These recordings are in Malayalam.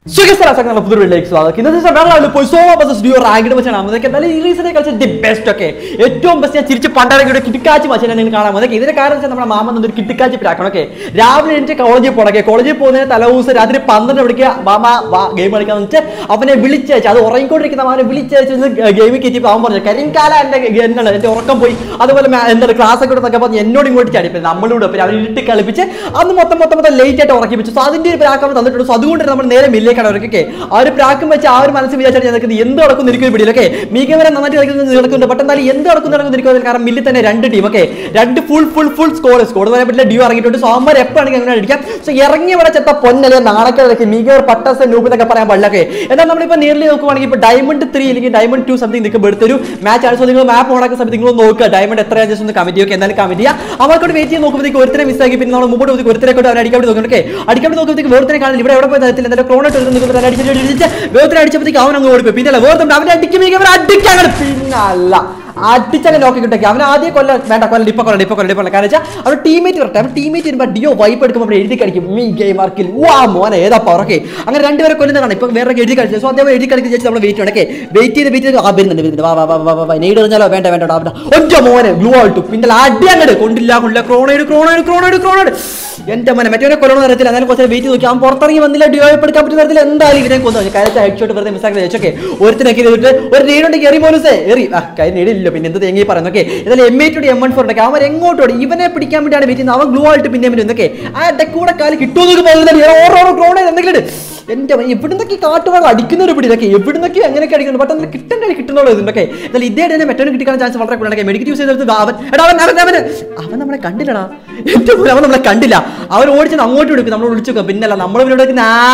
സുഖസ്ഥരാക്കുന്ന പുതിയ വീട്ടിലേക്ക് സ്വാഗതം ഇന്നത്തെ ദിവസം വേറെ level പോയി സോമ ബസ് ഡ്യൂ റാങ്കിഡ് വെച്ചാണ് അതൊക്കെ നല്ല ഈ റീസണെ കളിച്ച ദി ബെസ്റ്റ് ഒക്കെ ഏറ്റവും ബെസ്റ്റ് ഞാൻ ചിരിച്ച് പണ്ടാരൊക്കെ കിട്ടിക്കാച്ചി മച്ചാനെ നിങ്ങൾ കാണാൻ അതൊക്കെ ഇതിന്റെ കാരണം വെച്ചാൽ നമ്മുടെ മാമൻ ഒരു കിട്ടിക്കാച്ചി പിരാക്കണം ഓക്കെ രാവിലെ എനിക്ക് കോളേജിൽ പോകണക്കെ കോളേജിൽ പോകുന്നതിന് തലേദിവസം രാത്രി പന്ത്രണ്ട് മണിക്ക് മാമ വാ ഗെയിം കളിക്കാന്ന് വെച്ചാൽ അവനെ വിളിച്ചയച്ചു അത് ഉറങ്ങിക്കൊണ്ടിരിക്കുന്ന അവനെ വിളിച്ചയച്ചു ഗെയിമിൽ കയറ്റിയപ്പോൾ അവൻ പറഞ്ഞു കരിങ്കാല എന്റെ എന്താണ് എന്റെ ഉറക്കം പോയി അതുപോലെ മാ- എന്താണ് ക്ലാസ് ഒക്കെ എന്നൊക്കെ പറഞ്ഞ് എന്നോട് ഇങ്ങോട്ട് ചാടിപ്പോ നമ്മളിവിടെ പിന്നെ അവർ ഇരുട്ടി കളിപ്പിച്ച് അന്ന് മൊത്തം മൊത്തം മൊത്തം ലേറ്റ് ആയിട്ട് ഉറക്കിപ്പിച്ചു സോ അതിന്റെ ഒരു പ്രാക്കം തന്നിട്ടുണ്ട് സോ അതുകൊണ്ട് നമ്മൾ നേരെ മില്ലേക്കാണ് അവർക്കൊക്കെ ആ ഒരു പ്രാക്കം വെച്ച് ആ ഒരു മനസ്സ് വിചാരിച്ചാൽ ഞാൻ നിൽക്കുന്നത് എന്ത് നടക്കും എനിക്ക് പിടിയില്ല ഓക്കെ മികവരെ നന്നായിട്ട് കളിക്കുന്നത് നടക്കുന്നുണ്ട് ബട്ട് എന്തായാലും എന്ത് നടക്കും നടക്കുന്ന എനിക്ക് കാരണം മില്ലിൽ തന്നെ രണ്ട് ടീം ഓക്കെ രണ്ട് full full full score score പറയാൻ പറ്റില്ല ഡ്യൂ ഇറങ്ങിയിട്ടുണ്ട് സോ അവന്മാർ എപ്പോഴാണെങ്കിൽ അങ്ങനെ അടിക്കാം സോ ഇറങ്ങി ഇവിടെ ചെത്ത പൊന്നലെ നാണക്കേടൊക്കെ മികവർ പട്ടസ് നൂപ്പ് എന്നൊക്കെ പറയാൻ പാടില്ല ഓക്കെ എന്നാൽ നമ്മളിപ്പോൾ നേരിൽ നോക്കുവാണെങ്കിൽ ഇപ്പോൾ ഡയമണ്ട് ത്രീ അല്ലെങ്കിൽ ഡയമണ്ട് ടു സംതിങ് നിൽക്കുമ്പോൾ എടുത്തൊരു മാച്ച് ആണ് സോ നിങ്ങൾ മാപ്പ് ഓണാക്കുന്ന സമയത്ത് നിങ്ങൾ നോക്കുക ഡയമണ്ട് എത്രയാണ് ജസ്റ്റ് ഒന്ന് കമന്റ് ചെയ്യുക എന്തായാലും കമന്റ് ചെയ്യുക അവർക്കോട് വെയിറ്റ് ചെയ്ത് നോക്കുമ്പോഴത്തേക്ക് ഒരുത്തരെ മിസ്സാക്കി പിന്നെ നമ്മൾ മുമ്പോട്ട് പോയി ഒരുത്തരെ കൊണ്ട് അവർ അടിക്കാൻ വേണ്ടി നോക്കണം ഓക്കെ അടിക്കാൻ വേണ്ടി നോക്കുമ്പോഴത്തേക്ക് വേർത്തനെ കാണില്ല ഇവിടെ എവിടെ പോയി തരത്തില്ല എന്തായാലും ക്രോണോട്ട് എടുത്ത് നിൽക്കുമ്പോൾ അടിച്ചിട്ട് അടിച്ച് വേർത്തനെ അടിച്ചപ്പോഴത്തേക്ക് അവൻ അങ്ങ് ഓടിപ്പോയി പിന്നെ അല്ല വേർത്തുണ്ട് അവനെ അടിക്കും മികവർ അടിക്കാൻ പിന്നെ അല്ല അടിച്ചങ്ങ് നോക്കി കിട്ടേക്ക് അവൻ ആദ്യം കൊല്ല വേണ്ട കൊല്ലം ഇപ്പൊ കൊല്ലം ഇപ്പൊ കൊല്ലം ഇപ്പൊ കൊല്ലം കാരണം വെച്ചാൽ അവർ ടീമേറ്റ് വരട്ടെ അവർ ടീമേറ്റ് വരുമ്പോൾ ഡിയോ വൈപ്പ് എടുക്കുമ്പോൾ അവിടെ എഴുതി കളിക്കും മീ ഗെയിം ആർക്കിൽ വാ മോനെ ഏതാ പറക്കെ അങ്ങനെ രണ്ടുപേരെ കൊല്ലുന്നതാണ് ഇപ്പൊ വേറെ എഴുതി കളിച്ചത് സോ അദ്ദേഹം എഴുതി കളിക്കുന്ന നമ്മൾ വെയിറ്റ് ചെയ്യണം ഓക്കെ വെയിറ്റ് ചെയ്ത് വെയിറ്റ് ചെയ്ത് ആ വരുന്നുണ്ട് വരുന്നുണ്ട് വാ വാ വാ വാ വാ വാ നെയ്ഡ് എറിഞ്ഞാലോ വേണ്ട വേണ്ട വേണ്ട ഒറ്റ മോനെ ഗ്ലൂ ആയിട്ടു പിന്നെ അടി അങ്ങോട്ട് കൊണ്ടില്ല കൊണ്ടില്ല ക്രോണോയിഡ് ക്രോണോയിഡ് ക്രോണോയിഡ് ക്രോണോയിഡ് എന്റെ മോനെ മറ്റേ കൊല്ലണം അറിയത്തില്ല എന്നാലും കുറച്ച് വെയിറ്റ് നോക്കി അവൻ പുറത്തിറങ്ങി വന്നില്ല ഡിയോ എടുക്കാൻ പറ്റുന്ന തരത്തിൽ എന്തായാലും ഇവരെ കൊന്നു കാര്യത്തെ ഹെഡ്ഷോട്ട് വെറുതെ മിസ്സാക്കി വെച്ചോക്കെ ഒരുത്തിനൊക്കെ ചെയ്തിട്ട് ഒരു നീടുണ്ടെങ്കിൽ എറി മോനുസേ എറി ആ കാര്യം നീടില്ല പിന്നെ എന്ത് തേങ്ങി പറയുന്നു ഓക്കെ എന്നാലും എം എയ്റ്റോട് എം വൺ ഫോർ ഉണ്ടെങ്കിൽ അവൻ എങ്ങോട്ടോട് ഇവനെ പിടിക്കാൻ വേണ്ടിയാണ് വെയിറ്റ് ചെയ്യുന്നത് അവൻ ഗ്ലൂ ആയിട്ട് പിന്നെ എന്തൊക്കെ ആ കൂടെ കാല് കിട്ടുമെന്നൊക്കെ പറയുന്നില്ല ഓരോ ക്രോണ എന്തെങ്കിലും ഇട്. എന്റെ മ- എവിടുന്നൊക്കെ കാട്ടുവാൾ അടിക്കുന്ന ഒരു പിടി ഇതൊക്കെ എവിടുന്നൊക്കെ അങ്ങനെയൊക്കെ അടിക്കുന്നു ബട്ട് അതിൽ കിട്ടേണ്ട കിട്ടുന്നുള്ളൂ ഇതൊക്കെ എന്നാൽ ഇതേ തന്നെ മറ്റൊരു കിട്ടിക്കാൻ ചാൻസ് വളരെ കൂടുതലൊക്കെ മെഡിക്കൽ യൂസ് ചെയ്തെടുത്ത് അവൻ എടാ അവൻ അവൻ അവൻ അവൻ നമ്മളെ കണ്ടില്ലടാ ഏറ്റവും കൂടുതൽ അവൻ നമ്മളെ കണ്ടില്ല അവൻ ഓടിച്ചത് അങ്ങോട്ട് വിളിക്കും നമ്മൾ വിളിച്ചു നോക്കാം പിന്നല്ല നമ്മൾ ഇവരോട്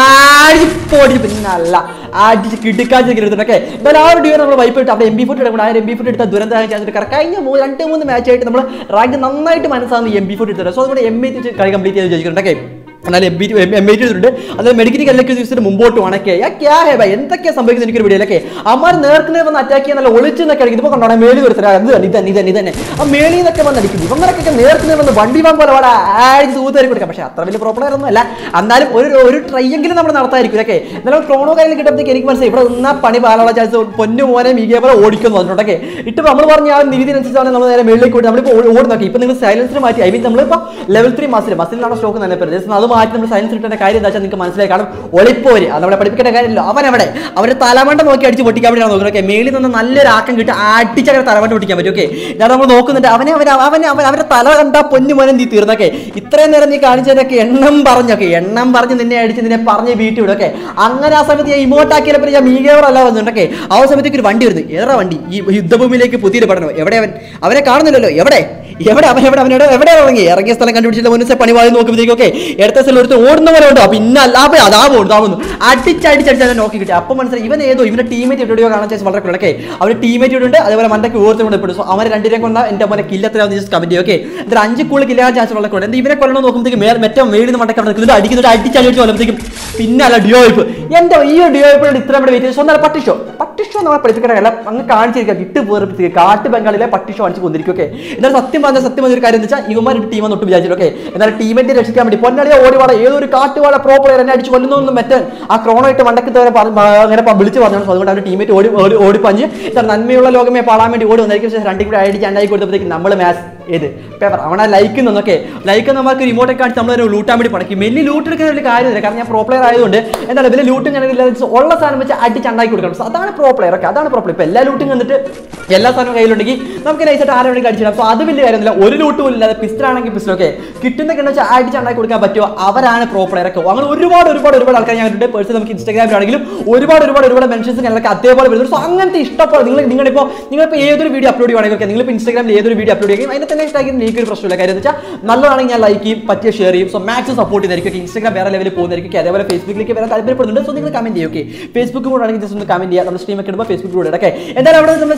ഓടിച്ച് പിന്നല്ല അടിച്ച് കിടക്കാച്ച് എടുത്തിട്ടൊക്കെ എന്തായാലും ആ ഒരു ഡ്യൂ നമ്മൾ വൈപ്പ് ഇട്ട് അവിടെ എം ബി ഫുട്ട് എടുക്കണം ആ എം ബി ഫുട്ട് എടുത്ത ദുരന്തമായ ചാൻസ് കാരണം കഴിഞ്ഞ മൂ- രണ്ട് മൂന്ന് മാച്ച് ആയിട്ട് നമ്മൾ റാങ്ക് നന്നായിട്ട് മനസ്സാകുന്ന എം ബി ഫുട്ട് എടുത്തത് സോ അതുകൊണ്ട് എം ബി കളി കംപ്ലീറ്റ് ചെയ്ത് ചോദിച്ചിട്ടുണ്ടൊക്കെ എന്നാൽ എം ബി എം എ ചെയ്തിട്ടുണ്ട് അതായത് മെഡിക്കൽ കല്ലൊക്കെ ദിവസത്തിന് മുമ്പോട്ട് വണക്കെ യാ ക്യാ ഹേ ബൈ എന്തൊക്കെയാ സംഭവിക്കുന്നത് എനിക്കൊരു വീഡിയോയിലൊക്കെ അമ്മാർ നേർക്കുന്നേ വന്ന് അറ്റാക്ക് ചെയ്യാൻ നല്ല ഒളിച്ചു നിന്നൊക്കെ അടിക്കും ഇപ്പോൾ കണ്ടോണേ മേളി വരുത്തരാ ഇത് തന്നെ ഇത് തന്നെ ഇത് തന്നെ ഇത് തന്നെ ആ മേളിൽ നിന്നൊക്കെ വന്ന് അടിക്കും ഇവങ്ങൾക്കൊക്കെ നേർക്കുന്നേ വന്ന് വണ്ടി വാൻ പോലെ അവിടെ ആടി തൂത്തേരി കൊടുക്കാം പക്ഷേ അത്ര വലിയ പ്രോബ്ലം ഒന്നും അല്ല എന്നാലും ഒരു ഒരു ട്രൈയെങ്കിലും നമ്മൾ നടത്തായിരിക്കും ഓക്കെ എന്നാലും ക്രോണോ കാര്യം കിട്ടുമ്പോഴത്തേക്ക് എനിക്ക് മനസ്സിലായി ഇവിടെ നിന്നാ പണി പാലുള്ള ചാൻസ് പൊന്നു മോനെ മീകിയ പോലെ ഓടിക്കുന്നു വന്നിട്ടുണ്ടൊക്കെ ഇട്ട് നമ്മൾ പറഞ്ഞ ആ രീതിനനുസരിച്ചാണ് നമ്മൾ നേരെ മേളിലേക്ക് ഓടി നമ്മളിപ്പോൾ ഓടി നോക്കി ഇപ്പൊ നിങ്ങൾ സൈലൻസിന് മാറ്റി ഐ മീൻ നമ്മളിപ്പോൾ ലെവൽ ത്രീ മസിൽ മസിലാണ് സ്റ്റോക്ക് നല്ല പേര് ജസ്റ്റ് അത് മാറ്റി നമ്മൾ സയൻസ് കിട്ടുന്ന കാര്യം എന്താ വെച്ചാൽ നിങ്ങൾക്ക് മനസ്സിലായി കാരണം ഒളിപ്പോര് അത് നമ്മളെ പഠിപ്പിക്കേണ്ട കാര്യമില്ല അവൻ എവിടെ അവരുടെ തലമണ്ട നോക്കി അടിച്ച് പൊട്ടിക്കാൻ വേണ്ടിയാണ് നോക്കുന്നത് ഓക്കെ മേളിൽ നിന്ന് നല്ലൊരു ആക്കം കിട്ടി അടിച്ചങ്ങനെ തലമണ്ട പൊട്ടിക്കാൻ പറ്റും ഓക്കെ ഞാൻ നമ്മൾ നോക്കുന്നുണ്ട് അവനെ അവൻ അവൻ അവൻ അവരുടെ തല കണ്ടാ പൊന്നു മോനെ നീ തീർന്നൊക്കെ ഇത്രയും നേരം നീ കാണിച്ചതൊക്കെ എണ്ണം പറഞ്ഞൊക്കെ എണ്ണം പറഞ്ഞ് നിന്നെ അടിച്ച് നിന്നെ പറഞ്ഞ് വീട്ടിൽ വിടും ഓക്കെ അങ്ങനെ ആ സമയത്ത് ഞാൻ ഇമോട്ട് ആക്കിയപ്പോൾ ഞാൻ മീഗേവർ അല്ല വന്നിട്ടൊക്കെ ആ സമയത്തേക്ക് ഒരു വണ്ടി വരുന്നു ഏറെ വണ്ടി ഈ യുദ്ധഭൂമിയിലേക്ക് പുതിയൊരു പഠനം എവിടെ അവൻ അവനെ കാണുന്നില്ലല്ലോ എവിടെ എവിടെ അവൻ എവിടെ അവൻ എവിടെ എവിടെ ഇറങ്ങി ഇറങ്ങിയ സ്ഥലം കണ്ടുപിടിച്ചില്ല മുന്നേ പണി വായി നോക്കുമ്പോഴത്തേക്കും ഒക്കെ എടുത്ത സ്ഥലം ഒരുത്തർ ഓടുന്ന പോലെ ഉണ്ടോ പിന്നെ അല്ല അപ്പൊ അതാ പോകുന്നു അതാവുന്നു അടിച്ചടിച്ചടിച്ച് അവനെ നോക്കി കിട്ടി അപ്പം മനസ്സിലായി ഇവൻ ഏതോ ഇവന്റെ ടീമേറ്റ് എവിടെയോ കാണാൻ ചാൻസ് വളരെ കൂടുതലൊക്കെ അവരുടെ ടീമേറ്റ് ഉണ്ട് അതേപോലെ മണ്ടയ്ക്ക് ഓർത്തുകൊണ്ട് ഇപ്പോഴും സോ അവരെ രണ്ടിനെ കൊണ്ട എന്റെ പോലെ കില്ലത്തിലാവുന്ന ജസ്റ്റ് കമന്റ് ഓക്കെ എന്നിട്ട് അഞ്ച് കൂടുതൽ കില്ലാൻ ചാൻസ് വളരെ കൂടുതൽ എന്ത് ഇവരെ കൊല്ലണം നോക്കുമ്പോഴത്തേക്ക് മേൽ മറ്റേ മേളിൽ നിന്ന് മണ്ടയ്ക്ക് അവിടെ നിൽക്കുന്നുണ്ട് അടിക്കുന്നുണ്ട് അടിച്ചടിച്ച് കൊല്ലുമ്പോഴത്തേക്കും പിന്നെ അല്ല ഡിയോയിപ്പ് എന്റെ ഈ ഡിയോയിപ്പ് ഇത്ര ഇവിടെ വെയിറ്റ് സ്വന്തം പട്ടിഷോ പട്ടിഷോ നമ്മളെ പഠിപ്പിക്കണമല്ല അങ്ങ് കാണിച്ചിരിക്കുക വിട്ട് പോർപ്പിക്കുക കാട്ട് ബംഗാളിലെ പട്ടിഷോ കാണിച്ച് കൊന്നിരിക്കും ഓക്കെ എന്നാൽ സത്യം പറഞ്ഞ സത്യം പറഞ്ഞ ഒരു കാര്യം എന്ന് വെച്ചാൽ ഇവന്മാർ ഒരു ടീം ഒട്ടും വിചാരിച്ചു ഓക്കെ എന്നാൽ ടീമിനെ രക്ഷിക്കാൻ വേണ്ടി പൊന്നാളിയെ ഓടിവാട ഏതൊരു കാട്ടുവാട പ്രോ പ്ലെയർ എന്നെ അടിച്ച് കൊല്ലുന്നൊന്നും മറ്റേ ആ ക്രോണോ ഇട്ട് മണ്ടക്ക് തവരെ പറഞ്ഞ് ആ, അങ്ങനെ പ- വിളിച്ച് പറഞ്ഞു സോ അതുകൊണ്ട് അവരുടെ ടീമേറ്റ് ഓടി ഓടി ഓടിപ്പഞ്ഞ് ഇത്ര നന്മയുള്ള ലോകമേ പാടാൻ വേണ്ടി ഓടി വന്നായിരിക്കും പക്ഷേ രണ്ടും കൂടി അടിച്ച് അണ്ടായി കൊടുത്തപ്പോഴത്തേക്ക് നമ്മൾ മാച്ച് ഏത് പേപ്പർ അവനെ ലൈക്ക് നിന്നൊക്കെ ലൈക്ക് നമുക്ക് റിമോട്ട് കാണിച്ച് നമ്മൾ ലൂട്ടാൻ വേണ്ടി പണക്കി മെല്ലി ലൂട്ട് എടുക്കുന്ന ഒരു കാര്യമില്ല കാരണം ഞാൻ പ്രോ പ്ലെയർ ആയതുകൊണ്ട് എന്താണ് വലിയ ലൂട്ടും ഞാൻ ഉള്ള സാധനം വെച്ച് അടിച്ച് ഉണ്ടാക്കി കൊടുക്കണം So അതാണ് പ്രോ പ്ലെയർ ഒക്കെ അതാണ് പ്രോ പ്ലെയർ ഇപ്പൊ എല്ലാ ലൂട്ടും കണ്ടിട്ട് എല്ലാ സാധനവും കയ്യിലുണ്ടെങ്കിൽ നമുക്ക് നൈസായിട്ട് ആരെ വേണമെങ്കിൽ അടിച്ചിടാം സോ അത് വലിയ കാര്യമില്ല ഒരു ലൂട്ട് പോലും ഇല്ലാതെ പിസ്റ്ററാണെങ്കിൽ പിസ്റ്റർ ഒക്കെ കിട്ടുന്ന കിട്ടുന്ന വെച്ചാൽ അടിച്ച് ഉണ്ടാക്കി കൊടുക്കാൻ പറ്റുമോ അവരാണ് പ്രോ പ്ലെയർ ഒക്കെ അങ്ങനെ ഒരുപാട് ഒരുപാട് ഒരുപാട് ആൾക്കാർ ഞാൻ കണ്ടിട്ട് പേഴ്സൺ നമുക്ക് ഇൻസ്റ്റാഗ്രാമിലാണെങ്കിലും ഒരുപാട് ഒരുപാട് ഒരുപാട് മെൻഷൻസ് ഞങ്ങൾക്ക് അതേപോലെ വരുന്നത് സോ അങ്ങനത്തെ ഇഷ്ടപ്പെടും നിങ്ങൾ നിങ്ങളിപ്പോൾ നിങ്ങളിപ്പോൾ ഏതൊരു വീഡിയോ അപ്ലോഡ് ചെയ്യുവാണെങ്കിൽ ഒക്കെ നിങ്ങളിപ്പോൾ ഇൻസ്റ്റാഗ്രാമിൽ ഏതൊരു വീഡിയോ അപ്ലോഡ് ചെയ്യും അതിനെ തന്നെ ഇഷ്ടമാക്കി എനിക്ക് ഒരു പ്രശ്നമില്ല കാര്യം എന്ന് വെച്ചാൽ നല്ലതാണെങ്കിൽ ഞാൻ ലൈക്ക് ചെയ്യും പറ്റിയ ഷെയർ ചെയ്യും സോ മാക്സിമം സപ്പോർട്ട് ചെയ്തായിരിക്കും ഇൻസ്റ്റാഗ്രാം വേറെ ലെവലിൽ പോകുന്നതായിരിക്കും അതേപോലെ ഫേസ്ബുക്കിലേക്ക് വരാൻ താല്പര്യപ്പെടുന്നുണ്ട് സോ നിങ്ങൾ കമന്റ് ചെയ്യും ഓക്കെ ഫേസ്ബുക്ക് കൂടെ ആണെങ്കിൽ ജസ്റ്റ് ഒന്ന് കമന്റ് ചെയ്യുക നമ്മൾ സ്ട്രീം ഒക്കെ ഇടുമ്പോൾ ഫേസ്ബുക്ക് കൂടെ ഒക്കെ എന്തായാലും അവിടെ നമ്മൾ സിപ്ലൈൻ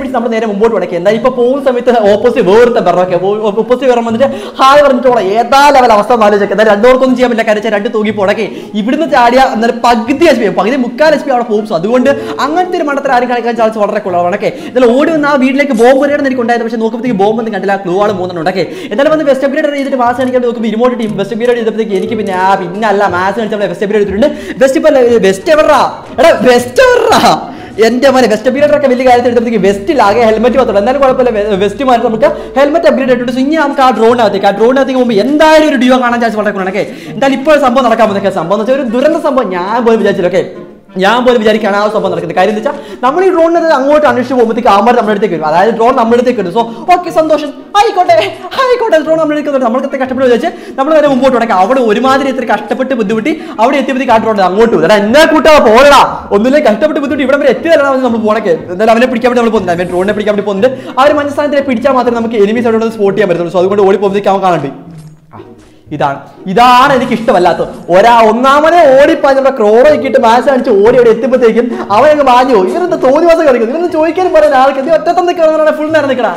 അടിച്ച് നമ്മൾ നേരെ മുമ്പോട്ട് ഉടക്കി എന്താ ഇപ്പൊ പോകുന്ന സമയത്ത് ഓപ്പോസിറ്റ് വേർത്ത പറഞ്ഞൊക്കെ ഓപ്പോസിറ്റ് വേറെ വന്നിട്ട് ഹായ് പറഞ്ഞിട്ട് പോടാം ഏതാ ലെവൽ അവസ്ഥ ആലോചിച്ചൊക്കെ എന്തായാലും രണ്ടുപേർക്കൊന്നും ചെയ്യാൻ പറ്റില്ല കാര്യം വെച്ചാൽ രണ്ട് തൂങ്ങി പോടക്കെ ഇവിടുന്ന് ചാടിയ എന്നാലും പകുതി എച്ച് പി പകുതി മുക്കാൽ എച്ച് പി അവിടെ പോകും So അതുകൊണ്ട് അങ്ങനത്തെ ഒരു മണ്ടത്തിൽ ആരും കളിക്കാൻ ചാൻസ് വളരെ കൂടുതലാണ് ഓക്കെ എന്നാലും ഓടി വന്ന് ആ വീട്ടിലേക്ക് ബോംബ് വരെയാണ് എനിക്ക് ഉണ്ടായത് പക്ഷേ നോക്കുമ്പോഴത്തേക്ക് ബോംബ് ഒന്നും കണ്ടില്ല ക്ലൂ ആൾ മൂന്നെണ്ണം ഉണ്ടൊക്കെ എന്നാലും വന്ന് വെസ്റ്റ് അപ്ഗ്രേഡ് ചെയ്തിട്ട് മാസം എനിക്ക് നോക്കുമ്പോൾ ഇരുമോട്ട് ടീം വെസ്റ്റ് അപ്ഗ്രേഡ് ചെയ്തപ്പോഴത്തേക്ക് എനിക്ക് പിന്നെ ആ പിന്നെ അല്ല മാസം കളിച്ചപ്പോൾ വെസ്റ്റ് അപ്ഗ്രേഡ് ചെയ്തിട്ടുണ്ട് വെസ്റ്റ് ഇപ്പൊ വെസ്റ്റ് എവറാ എടാ വെസ്റ്റ് എവറാ എന്റെ മോനെ വെസ്റ്റ് അപ്ഗ്രേഡർ ഒക്കെ വലിയ കാര്യത്തിൽ എടുത്തപ്പോഴത്തേക്ക് വെസ്റ്റിലാകെ ഹെൽമെറ്റ് മാത്രമല്ല എന്നാലും കുഴപ്പമില്ല വെസ്റ്റ് മാറ്റി നമുക്ക് ഹെൽമെറ്റ് അപ്ഗ്രേഡ് ആയിട്ടുണ്ട് സോ ഇനി നമുക്ക് ആ ഡ്രോണിനകത്തേക്ക് ആ ഡ്രോണിനകത്തേക്ക് പോകുമ്പോൾ എന്തായാലും ഒരു ഡിയോ കാണാൻ ചാൻസ് വളരെ കൂടുതലാണ് എന്തായാലും ഇപ്പോൾ ഒരു സംഭവം നടക്കാൻ പോകുന്ന സംഭവം എന്ന് വെച്ചാൽ ഒരു ദുരന്ത സംഭവം ഞാൻ പോലും വിചാരിച്ചില്ല ഓക്കെ ഞാൻ പോലും വിചാരിക്കുകയാണ് ആ സംഭവം നടക്കുന്നത് കാര്യം എന്ന് വെച്ചാൽ നമ്മൾ ഈ ഡ്രോണിനെ അങ്ങോട്ട് അന്വേഷിച്ച് പോകുമ്പോഴത്തേക്ക് ആമാർ നമ്മുടെ അടുത്തേക്ക് വരും അതായത് ഡ്രോൺ നമ്മുടെ അടുത്തേക്ക് വരും സോ ഓക്കെ സന്തോഷം ആയിക്കോട്ടെ ആയിക്കോട്ടെ ഡ്രോൺ നമ്മുടെ അടുത്തേക്ക് വരും നമ്മൾക്ക് കഷ്ടപ്പെട്ട് വിചാരിച്ച് നമ്മൾ നേരെ മുമ്പോട്ട് തുടക്കാം അവിടെ ഒരുമാതിരി ഇത്ര കഷ്ടപ്പെട്ട് ബുദ്ധിമുട്ടി അവിടെ എത്തിയപ്പോഴത്തേക്ക് ആ ഡ്രോൺ അങ്ങോട്ട് വരും എടാ എന്നെ കൂട്ടാ പോകടാ ഒന്നിലേക്ക് കഷ്ടപ്പെട്ട് ബുദ്ധിമുട്ടി ഇവിടെ വരെ എത്തിയതാണ് നമ്മൾ പോണക്കെ എന്തായാലും അവനെ പിടിക്കാൻ വേണ്ടി നമ്മൾ പോകുന്നത് അവൻ ഡ്രോണിനെ പിടിക്കാൻ വേണ്ടി പോകുന്നുണ്ട് ആ ഒരു മഞ്ഞസ്ഥാനത്തിനെ പിടിച്ചാൽ മാത്രമേ നമുക്ക് എനിമീസ് അവിടെ സ്പോട്ട് ചെയ്യാൻ പറ്റുള്ളൂ സോ അതുകൊണ്ട് ഓടി പോകുമ്പോഴത്തേക്ക് അവൻ കാണണ്ട് ഇതാണ് ഇതാണ് എനിക്ക് ഇഷ്ടമല്ലാത്തത് ഒരാ ഒന്നാമനെ ഓടിപ്പാ നമ്മുടെ ക്രോറോ ഇട്ടിട്ട് മാച്ച് കാണിച്ച് ഓടി അവിടെ എത്തുമ്പോഴത്തേക്കും അവൻ അങ്ങ് മാഞ്ഞു പോകും. ഇവരെന്താ തോന്നി മാസം കളിക്കുന്നു ഇവരൊന്ന് ചോദിക്കാനും പറയാൻ ആൾക്ക് ഇത് ഒറ്റത്തം നിൽക്കണം ഫുൾ നേരം നിൽക്കണ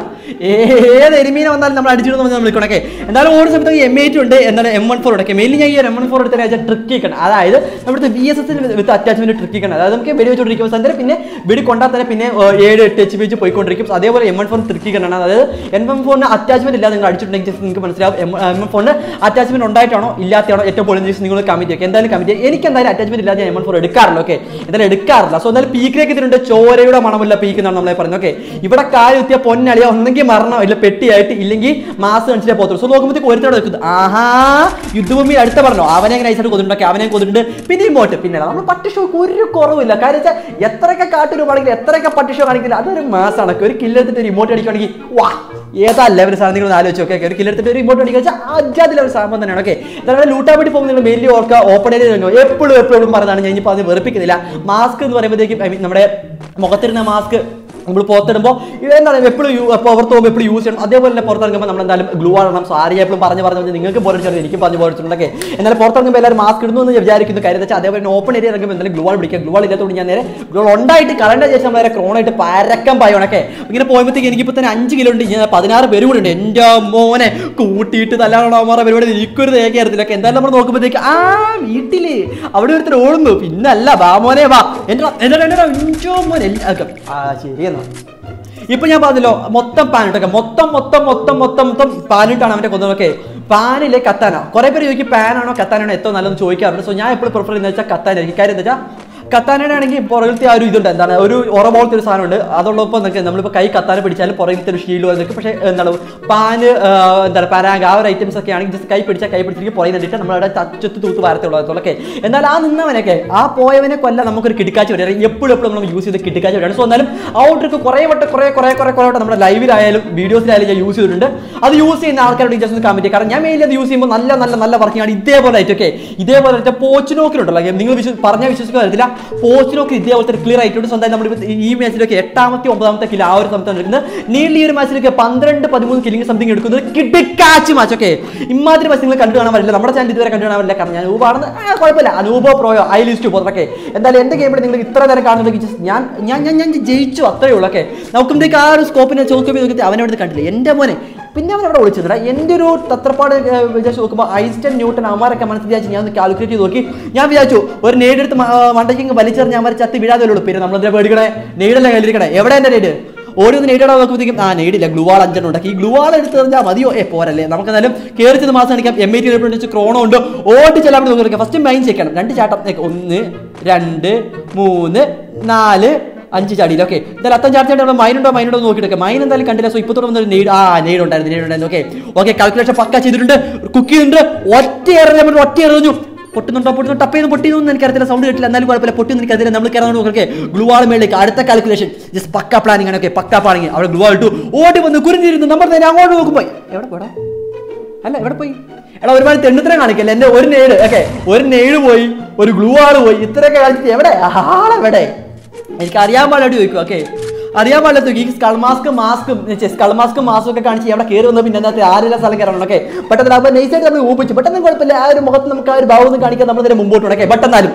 ഏത് എരുമീനെ വന്നാലും നമ്മൾ അടിച്ചിടുന്ന നമ്മൾ വിളിക്കണൊക്കെ എന്തായാലും ഓടുന്ന സമയത്ത് എം എയ്റ്റ് ഉണ്ട് എന്താണ് എം വൺ ഫോർ എടുക്കുക മെയിൻലി ഞാൻ ഈ എം വൺ ഫോർ എടുത്തതിനെ വെച്ചാൽ ട്രിക്ക് ചെയ്യണം അതായത് നമ്മുടെ വി എസ് എസിന് വിത്ത് അറ്റാച്ച്മെന്റ് ട്രിക്ക് ചെയ്യണം അതായത് നമുക്ക് വെടി വെച്ചുകൊണ്ടിരിക്കുമ്പോൾ തന്നെ പിന്നെ വെടി കൊണ്ടാൽ തന്നെ പിന്നെ ഏർ, ഏഴ് എട്ട് എച്ച് പി വെച്ച് പോയിക്കൊണ്ടിരിക്കും So അതേപോലെ എം വൺ ഫോർ ട്രിക്ക് ചെയ്യണം അതായത് എം വൺ ഫോറിന് അറ്റാച്ച്മെന്റ് ഇല്ലാതെ നിങ്ങൾ അടിച്ചിട്ടുണ്ടെങ്കിൽ just നിങ്ങൾക്ക് മനസ്സിലാവും എം എം ഫോണിന് അറ്റാച്ച്മെന്റ് ഉണ്ടായിട്ടാണോ ഇല്ലാത്തതാണോ ഏറ്റവും പൊളിഞ്ഞ ദിവസം നിങ്ങൾ കമന്റ് ചെയ്യുക എന്തായാലും കമന്റ് ചെയ്യുക എനിക്ക് എന്തായാലും അറ്റാച്ച്മെന്റ് ഇല്ലാതെ എം വൺ ഫോർ എടുക്കാറില്ല ഓക്കെ എന്തായാലും എടുക്കാറില്ല സോ എന്തായാലും പീക്കിലേക്ക് ഇതിലുണ്ട് ചോരയുടെ മണമുള്ള പീക്ക് എന്നാണ് നമ്മളെ പറയുന്നത് ഓക്കെ ഇവിടെ കാല് എത്തിയ പൊന്നളിയ ഒന്നെങ്കിൽ മരണം ഇല്ല പെട്ടിയായിട്ട് ഇല്ലെങ്കിൽ മാസം കാണിച്ചിട്ടേ പോകത്തുള്ളൂ സോ നോക്കുമ്പോഴത്തേക്ക് ഒരുത്തോടെ വെക്കുന്നത് ആഹാ യുദ്ധഭൂമി അടുത്ത പറഞ്ഞോ അവനെ അങ്ങനെ നൈസായിട്ട് കൊതിട്ടുണ്ടാക്കി അവനെ കൊതിട്ടുണ്ട് പിന്നെയും പോട്ട് പിന്നെ നമ്മൾ പട്ടി ഷോക്ക് ഒരു കുറവില്ല കാര്യം വെച്ചാൽ എത്രയൊക്കെ കാട്ടുരൂപാണെങ്കിൽ എത്രയൊക്കെ പട്ടി ഷോ കാണിക്കില്ല അതൊരു മാസമാണ് ഒരു കില്ലെടുത്തിട്ട് ഒരു ഇമോട്ട് അടിക്കുകയാണെങ്കിൽ വാ ഏതാ ലെവൽ സാധനം നിങ്ങൾ ആലോചിച്ച് ഓക്കെ ഒരു കില്ലെടുത്തിട്ട് ഒരു ഇമോട്ട് അടിക്കുക വെച്ചാൽ അജാതി ലെവൽ സാധനം തന്നെയാണ് ഓക്കെ എന്നാൽ ലൂട്ടാൻ വേണ്ടി പോകുമ്പോൾ നിങ്ങൾ മെയിൻലി ഓർക്കുക ഓപ്പൺ ഏരിയ കഴിഞ്ഞു എപ്പോഴും എപ്പോഴും പറഞ്ഞതാണ് ഞാൻ ഇനിയിപ്പോൾ അത് വെറുപ്പിക്കുന്നില്ല മാസ്ക് എന്ന് പറയുമ്പോഴത്തേക്കും I mean, നമ്മുടെ മുഖത്തിരുന്ന മാസ്ക് നമ്മൾ പുറത്തിടുമ്പോൾ എന്താണ് എപ്പോഴും പുറത്ത് പോകുമ്പോൾ എപ്പോഴും യൂസ് ചെയ്യണം അതേപോലെ തന്നെ പുറത്തിറങ്ങുമ്പോൾ നമ്മൾ എന്തായാലും ഗ്ലൂ ആടണം സോ ആരെയും എപ്പോഴും പറഞ്ഞു പറഞ്ഞു നിങ്ങൾക്ക് പോരടിച്ചാൽ എനിക്കും പറഞ്ഞു പോരടിച്ചിട്ടുണ്ടൊക്കെ എന്നാൽ പുറത്തിറങ്ങുമ്പോൾ എല്ലാവരും മാസ്ക് ഇടുന്നു എന്ന് വിചാരിക്കുന്നു കാര്യം വെച്ചാൽ അതേപോലെ ഓപ്പൺ ഏരിയ ഇറങ്ങുമ്പോൾ എന്തായാലും ഗ്ലൂ ആൾ പിടിക്കുക ഗ്ലൂ ആൾ ഇല്ലാത്തതുകൊണ്ട് ഞാൻ നേരെ ഗ്ലൂ ഉണ്ടായിട്ട് കളണ്ട ശേഷം നമ്മൾ നേരെ ക്രോണായിട്ട് പരക്കം പായോണൊക്കെ ഇങ്ങനെ പോയപ്പോഴത്തേക്ക് എനിക്കിപ്പോൾ തന്നെ അഞ്ച് കിലോ ഉണ്ട് ഞാൻ പതിനാറ് പേര് കൂടെ ഉണ്ട് എൻ്റെ മോനെ കൂട്ടിയിട്ട് തല്ലാണോ അമ്മാറ പരിപാടി എനിക്കൊരു തേക്കയറിയത്തില്ല എന്തായാലും നമ്മൾ നോക്കുമ്പോഴത്തേക്ക് ആ വീട്ടില് അവിടെ ഒരുത്തർ ഓടുന്നു പിന്നല്ല വാ മോനെ വാ എൻ്റെ എൻ്റെ എൻ്റെ ഇഞ്ചോ മോനെ എല്ലാ- ഒക്കെ. ആ ശരിയെന്നാ ഇപ്പൊ ഞാൻ പറഞ്ഞല്ലോ മൊത്തം പാനിട്ടൊക്കെ മൊത്തം മൊത്തം മൊത്തം മൊത്തം മൊത്തം പാനിട്ടാണ് അവന്റെ കൊന്നതൊക്കെ പാനിലെ കത്താന കുറെ പേര് ചോദിക്കും പാനാണോ കത്താനാണോ ഏറ്റവും നല്ലതെന്ന് ചോദിക്കാറുണ്ട് സോ ഞാൻ എപ്പോഴും പ്രിഫർ ചെയ്യുന്നത് വെച്ചാൽ കത്താനായിരിക്കും കാര്യം എന്താ വെച്ചാൽ കത്താനയുടെ ആണെങ്കിൽ പുറകിലത്തെ ആ ഒരു ഇതുണ്ട് എന്താണ് ഒരു ഉറ പോലത്തെ ഒരു സാധനമുണ്ട് അതുള്ളപ്പോൾ നിങ്ങൾക്ക് നമ്മളിപ്പോൾ കൈ കത്താന പിടിച്ചാലും പുറകിലത്തെ ഒരു ഷീൽഡ് വന്നിട്ട് പക്ഷേ എന്താണ് പാന് ആ, എന്താണ് പരാഗ് ആ ഒരു ഐറ്റംസ് ഒക്കെ ആണെങ്കിൽ ജസ്റ്റ് കൈ പിടിച്ചാൽ കൈ പിടിച്ചിട്ട് പുറകെ നിന്നിട്ട് നമ്മളവിടെ ചുത്ത് തൂത്ത് വാരത്തുള്ളതൊക്കെ എന്നാൽ ആ നിന്നവനൊക്കെ ആ പോയവനെ കൊല്ല നമുക്കൊരു കിടക്കാച്ച് വരിക എപ്പോഴും എപ്പോഴും നമ്മൾ യൂസ് ചെയ്ത് കിടക്കാച്ച് വരികയാണ് സോ എന്നാലും ആ ഔട്ടർക്ക് കുറേ വട്ടം കുറേ കുറേ കുറേ കുറേ വട്ടം നമ്മുടെ ലൈവിലായാലും വീഡിയോസിലായാലും ഞാൻ യൂസ് ചെയ്തിട്ടുണ്ട് അത് യൂസ് ചെയ്യുന്ന ആൾക്കാരോട് ജസ്റ്റ് ഒന്ന് കമന്റ് കാരണം ഞാൻ മെയിൻലി അത് യൂസ് ചെയ്യുമ്പോൾ നല്ല നല്ല നല്ല വർക്കിംഗ് ആണ് ഇതേപോലെ ആയിട്ട് ഓക്കെ ഇതേപോലെ ആയിട്ട് പോച്ചിനോക്കിലുണ്ടല്ലോ നിങ്ങൾ വിശ്വ പറഞ്ഞാൽ വിശ്വസിക്കാൻ പറ്റില്ല പോച്ചിനോക്ക് ഇതേപോലത്തെ ക്ലിയർ ആയിട്ടുണ്ട് സ്വന്തം നമ്മൾ ഈ മാച്ചിലൊക്കെ എട്ടാമത്തെ ഒമ്പതാമത്തെ കിലോ ആ ഒരു സമയത്താണ് എടുക്കുന്നത് നീളി ഈ ഒരു മാച്ചിലൊക്കെ പന്ത്രണ്ട് പതിമൂന്ന് കില്ലിംഗ് സംതിങ് എടുക്കുന്നത് കിടക്കാച്ച് മാച്ച് ഓക്കെ ഇമാതിരി മാച്ച് നിങ്ങൾ കണ്ടു കാണാൻ പറ്റില്ല നമ്മുടെ ചാനൽ ഇതുവരെ കണ്ടു കാണാൻ പറ്റില്ല കാരണം ഞാൻ അനൂപാണെന്ന് ആ, കുഴപ്പമില്ല അനൂപോ പ്രോയോ ഐ ലിസ്റ്റ് പോതൊക്കെ എന്തായാലും എന്റെ ഗെയിമിൽ നിങ്ങൾ ഇത്ര നേരം കാണുന്നുണ്ടെങ്കിൽ just ഞാൻ ഞാൻ ഞാൻ ഞാൻ ജയിച്ചു അത്രയേ ഉള്ളൂ ഓക്കെ നോക്കുമ്പോഴത്തേക്ക് ആ ഒരു സ്കോപ്പിനെ ചോക്ക് നോക്കി അവനെ അവിടെ കണ്ടില്ല എന്റെ മോനെ പിന്നെ അവൻ അവിടെ വിളിച്ചതില്ല എൻ്റെ ഒരു തത്രപ്പാട് ഏർ, വിചാരിച്ച് നോക്കുമ്പോൾ ഐൻസ്റ്റൻ ന്യൂട്ടൺ അമാരൊക്കെ മനസ്സിൽ വിചാരിച്ച് ഞാൻ ഒന്ന് കാൽക്കുലേറ്റ് ചെയ്ത് നോക്കി ഞാൻ വിചാരിച്ചു ഒരു നേടെടുത്ത് മണ്ടയ്ക്ക് വലിച്ചെറിഞ്ഞ് ഞാൻ ചത്ത് വീഴാതെ ഉള്ളൂ പിന്നെ നമ്മളെന്തിനാ പേടിക്കണേ നെയ്ഡല്ല കയ്യിലിരിക്കണേ എവിടെ എൻ്റെ നെയ്ഡ് ഓടി ഒന്ന് നെയ്ഡിടാൻ നോക്കുമ്പോഴത്തേക്കും ആ നെയ്ഡില്ല ഗ്ലുവാൾ അഞ്ചെണ്ണം ഉണ്ടാക്കി ഈ ഗ്ലുവാൾ എടുത്ത് എറിഞ്ഞാൽ മതിയോ ഏ പോരല്ലേ നമുക്ക് എന്തായാലും കയറി ചെന്ന് മാസം കാണിക്കാം എം ഐ ടി വെച്ച് ക്രോണോ ഉണ്ട് ഓടി ചെല്ലാൻ വേണ്ടി നോക്കി ഫസ്റ്റ് മൈൻ ചെയ്യണം രണ്ട് ചാട്ടം ഏ, ഒന്ന് രണ്ട് മൂന്ന് നാല് അഞ്ച് ചാടിയില്ല ഓക്കെ എന്തായാലും അത്തം ചാർജ് നമ്മൾ മൈനുണ്ടോ മൈനുണ്ടോ എന്ന് നോക്കിയിട്ട് മൈൻ എന്തായാലും കണ്ടില്ല സോ ഇപ്പോൾ തുടർന്ന് നെയ്ഡ് ആ നെയ്ഡ് ഉണ്ടായിരുന്നു നെയ്ഡ് ഉണ്ടായിരുന്നു ഓക്കെ ഓക്കെ കാൽക്കുലേഷൻ പക്ക ചെയ്തിട്ടുണ്ട് കുക്ക് ചെയ്തിട്ടുണ്ട് ഒറ്റ എറിഞ്ഞ ഒറ്റ എറിഞ്ഞു പൊട്ടുന്നുണ്ടോ പൊട്ടുന്നു ടപ്പ് ചെയ്ത് പൊട്ടിയൊന്നും എനിക്കറിയത്തില്ല സൗണ്ട് കേട്ടില്ല എന്നാലും കുഴപ്പമില്ല പൊട്ടിയൊന്നും എനിക്കറിയില്ല നമ്മൾ കയറാൻ നോക്കെ ഗ്ലുവാൾ മേളിലേക്ക് അടുത്ത കാൽക്കുലേഷൻ ജസ്റ്റ് പക്ക പ്ലാനിങ് ആണ് ഓക്കെ പക്ക പ്ലാനിങ് അവിടെ ഗ്ലുവാ ഇട്ടു ഓടി വന്ന് കുരിഞ്ഞിരുന്നു നമ്മൾ നേരെ അങ്ങോട്ട് നോക്കുമ്പോൾ എവിടെ പോടാ അല്ല എവിടെ പോയി എടാ ഒരുപാട് തെണ്ണുത്തരം കാണിക്കല്ലേ എന്റെ ഒരു നേട് ഓക്കെ ഒരു നേട് പോയി ഒരു ഗ്ലൂ ആള് പോയി ഇത്രയൊക്കെ കാണിച്ചിട്ട് എവിടെ ആളെവിടെ എനിക്ക് അറിയാൻ പാടില്ല ചോദിക്കും ഓക്കെ അറിയാൻ പാടില്ല ചോദിക്കും ഈ സ്കൾ മാസ്ക് മാസ്കും സ്കൾ മാസ്കും മാസ്കും ഒക്കെ കാണിച്ച് എവിടെ കയറി വന്ന പിന്നെ അതിനകത്ത് ആരെല്ലാം സ്ഥലം കയറണം ഓക്കെ പെട്ടെന്ന് അപ്പോൾ നൈസായിട്ട് നമ്മൾ ഊപ്പിച്ചു പെട്ടെന്ന് കുഴപ്പമില്ല ആ ഒരു മുഖത്ത് നമുക്ക് ആ ഒരു ഭാവം ഒന്നും കാണിക്കാൻ നമ്മൾ നേരെ മുമ്പോട്ട് ഓക്കെ പെട്ടെന്നാലും